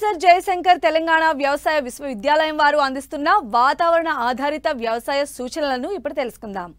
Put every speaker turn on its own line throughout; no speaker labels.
professor Jayashankar Telangana వ్యవసాయ విశ్వవిద్యాలయం వారు అందిస్తున్న వాతావరణ ఆధారిత వ్యవసాయ సూచనలను ఇప్పుడు తెలుసుకుందాం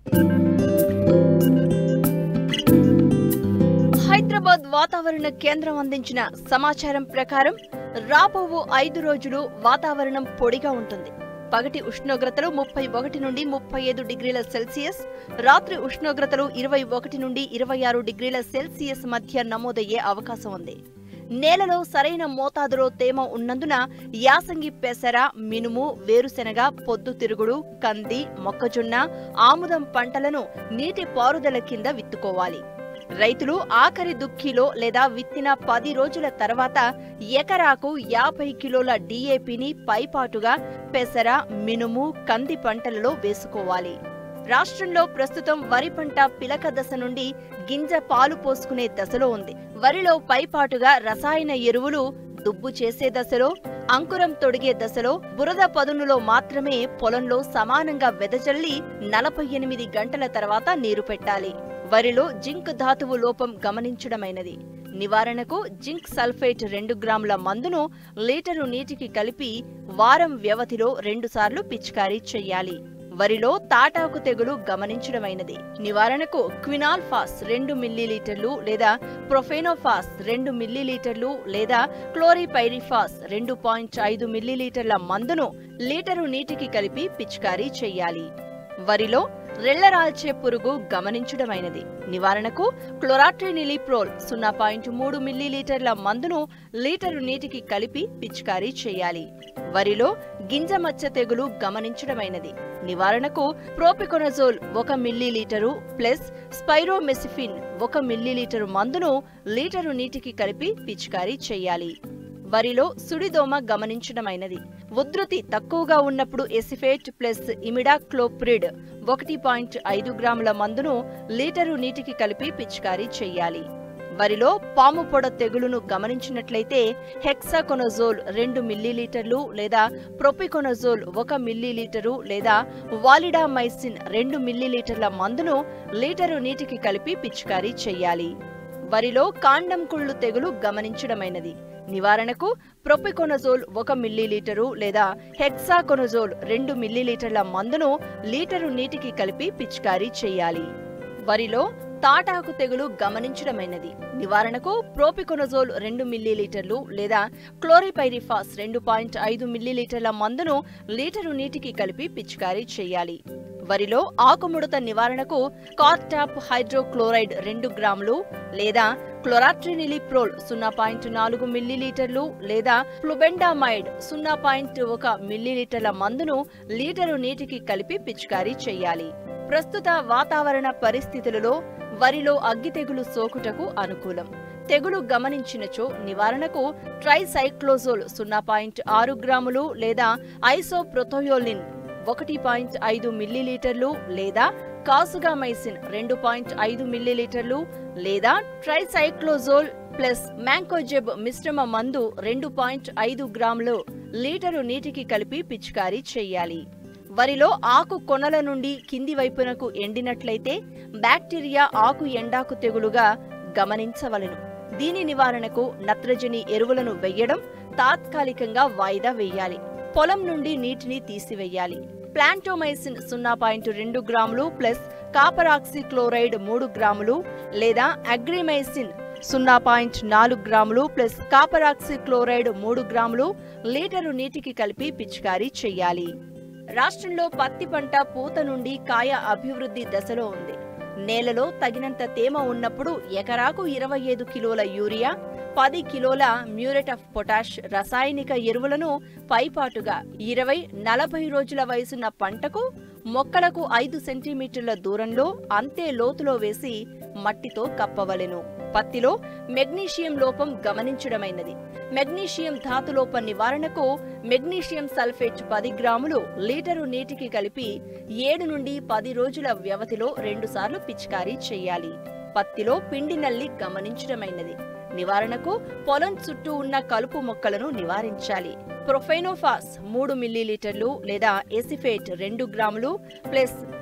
హైదరాబాద్ వాతావరణ కేంద్రం అందించిన సమాచారం ప్రకారం రాబోవు ఐదు రోజులు వాతావరణం పొడిగా ఉంటుంది పగటి ఉష్ణోగ్రతలు ముప్పై ఒకటి నుండి ముప్పై ఐదు డిగ్రీల సెల్సియస్ రాత్రి ఉష్ణోగ్రతలు ఇరవై ఒకటి నుండి ఇరవై ఆరు డిగ్రీల సెల్సియస్ మధ్య నమోదయ్యే అవకాశం ఉంది నేలలో సరైన మోతాదులో తేమ ఉన్నందున యాసంగి పెసర మినుము వేరుశెనగ పొద్దుతిరుగుడు కంది మొక్కజొన్న ఆముదం పంటలను నీటి పారుదల కింద విత్తుకోవాలి రైతులు ఆఖరి దుక్కిలో లేదా విత్తిన పది రోజుల తర్వాత ఎకరాకు యాభై కిలోల డీఏపీని పైపాటుగా పెసర మినుము కంది పంటలలో వేసుకోవాలి రాష్ట్రంలో ప్రస్తుతం వరి పంట పిలక దశ నుండి గింజ పాలు పోసుకునే దశలో ఉంది వరిలో పైపాటుగా రసాయన ఎరువులు దుబ్బు చేసే దశలో అంకురం తొడిగే దశలో బురద పదునులో మాత్రమే పొలంలో సమానంగా వెదజల్లి నలభై ఎనిమిది గంటల తర్వాత నీరు పెట్టాలి వరిలో జింక్ ధాతువు లోపం గమనించడమైనది నివారణకు జింక్ సల్ఫేట్ రెండు గ్రాముల మందును లీటరు నీటికి కలిపి వారం వ్యవధిలో రెండుసార్లు పిచికారీ చెయ్యాలి వరిలో తాటాకు తెగులు గమనించడమైనది నివారణకు క్వినాల్ఫాస్ రెండు మిల్లీలీటర్లు లేదా ప్రొఫెనోఫాస్ రెండు మిల్లీలీటర్లు లేదా క్లోరిపైరిఫాస్ రెండు పాయింట్ ఐదు మిల్లీలీటర్ల మందును లీటరు నీటికి కలిపి పిచికారీ చెయ్యాలి వరిలో రెళ్లరాల్చే పురుగు గమనించడమైనది నివారణకు క్లోరాట్రినిలిప్రోల్ సున్నా పాయింట్ మూడు మిల్లీలీటర్ల మందును లీటరు నీటికి కలిపి పిచికారీ చేయాలి వరిలో గింజ మచ్చ తెగులు గమనించడమైనది నివారణకు ప్రోపికొనజోల్ ఒక మిల్లీలీటరు ప్లస్ స్పైరోమెసిఫిన్ ఒక మిల్లీలీటరు మందును లీటరు నీటికి కలిపి పిచికారీ చేయాలి వరిలో సుడిదోమ గమనించడమైనది ఉధృతి తక్కువగా ఉన్నప్పుడు ఎసిఫేట్ ప్లస్ ఇమిడాక్లోప్రిడ్ ఒకటి పాయింట్ ఐదు గ్రాముల మందును లీటరు నీటికి కలిపి పిచికారీ చెయ్యాలి వరిలో పాము పొడ తెగులును గమనించినట్లయితే హెక్సాకొనజోల్ రెండు మిల్లీలీటర్లు లేదా ప్రొపికొనజోల్ ఒక మిల్లీలీటరు లేదా వాలిడామైసిన్ రెండు మిల్లీలీటర్ల మందును లీటరు నీటికి కలిపి పిచికారీ చెయ్యాలి వరిలో కాండం కుళ్ళు తెగులు గమనించడమైనది నివారణకు ప్రొపికొనజోల్ ఒక మిల్లీలీటరు లేదా హెక్సాకొనజోల్ రెండు మిల్లీలీటర్ల మందును లీటరు నీటికి కలిపి పిచికారీ చేయాలి వరిలో తాటాకు తెగులు గమనించడమైనది నివారణకు ప్రోపికొనజోల్ రెండు మిల్లీలీటర్లు లేదా క్లోరిపైరిఫాస్ రెండు పాయింట్ ఐదు మిల్లీలీటర్ల మందును లీటరు నీటికి కలిపి పిచికారీ చేయాలి వరిలో ఆకుముడత నివారణకు కార్టాప్ హైడ్రోక్లోరైడ్ రెండు గ్రాములు లేదా క్లోరాట్రినిలిప్రోల్ సున్నా పాయింట్ నాలుగు మిల్లీలీటర్లు లేదా ఫ్లుబెండామైడ్ సున్నా పాయింట్ ఒక మిల్లీలీటర్ల మందును లీటరు నీటికి కలిపి పిచికారీ చేయాలి ప్రస్తుత వాతావరణ పరిస్థితులలో వరిలో అగ్గి తెగులు సోకుటకు అనుకూలం తెగులు గమనించినచో నివారణకు ట్రైసైక్లోజోల్ సున్నా పాయింట్ ఆరు గ్రాములు లేదా ఐసోప్రొథోయోలిన్ ఒకటి పాయింట్ ఐదు మిల్లీలీటర్లు లేదా కాసుగామైసిన్ రెండు పాయింట్ ఐదు మిల్లీలీటర్లు లేదా ట్రైసైక్లోజోల్ ప్లస్ మ్యాంకోజెబ్ మిశ్రమ మందు రెండు పాయింట్ ఐదు గ్రాములు లీటరు నీటికి కలిపి పిచికారీ చేయాలి వరిలో ఆకు కొనల నుండి కింది వైపునకు ఎండినట్లయితే బ్యాక్టీరియా ఆకు ఎండాకు తెగులుగా గమనించవలెను దీని నివారణకు నత్రజని ఎరువులను వెయ్యడం తాత్కాలికంగా వాయిదా వేయాలి పొలం నుండి నీటిని తీసివేయాలి ప్లాంటోమైసిన్ సున్నా పాయింట్ రెండు గ్రాములు ప్లస్ కాపరాక్సి క్లోరైడ్ మూడు గ్రాములు లేదా అగ్రిమైసిన్ సున్నా పాయింట్ నాలుగు గ్రాములు ప్లస్ కాపరాక్సి క్లోరైడ్ మూడు గ్రాములు లీటరు నీటికి కలిపి పిచికారీ చెయ్యాలి రాష్ట్రంలో పత్తి పంట పూత నుండి కాయ అభివృద్ధి దశలో ఉంది నేలలో తగినంత తేమ ఉన్నప్పుడు ఎకరాకు ఇరవై ఐదు కిలోల యూరియా పది కిలోల మ్యూరేట్ ఆఫ్ పొటాష్ రసాయనిక ఎరువులను పైపాటుగా ఇరవై నలభై రోజుల వయసున్న పంటకు మొక్కలకు ఐదు సెంటీమీటర్ల దూరంలో అంతే లోతులో వేసి మట్టితో కప్పవలెను పత్తిలో మెగ్నీషియం లోపం గమనించడమైనది మెగ్నీషియం ధాతులోప నివారణకు మెగ్నీషియం సల్ఫేట్ పది గ్రాములు లీటరు నీటికి కలిపి ఏడు నుండి పది రోజుల వ్యవధిలో రెండుసార్లు పిచికారీ చేయాలి పత్తిలో పిండి నల్లి గమనించడమైనది నివారణకు పొలం చుట్టూ ఉన్న కలుపు మొక్కలను నివారించాలి ప్రొఫైనోఫాస్ మూడు మిల్లీలీటర్లు లేదా ఎసిఫేట్ రెండు గ్రాములు ప్లస్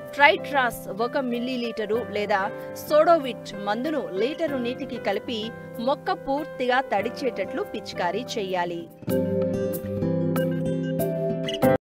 ట్రైట్రాస్ ఒక మిల్లీలీటరు లేదా సోడోవిట్ మందును లీటరు నీటికి కలిపి మొక్క పూర్తిగా తడిచేటట్లు పిచికారీ చేయాలి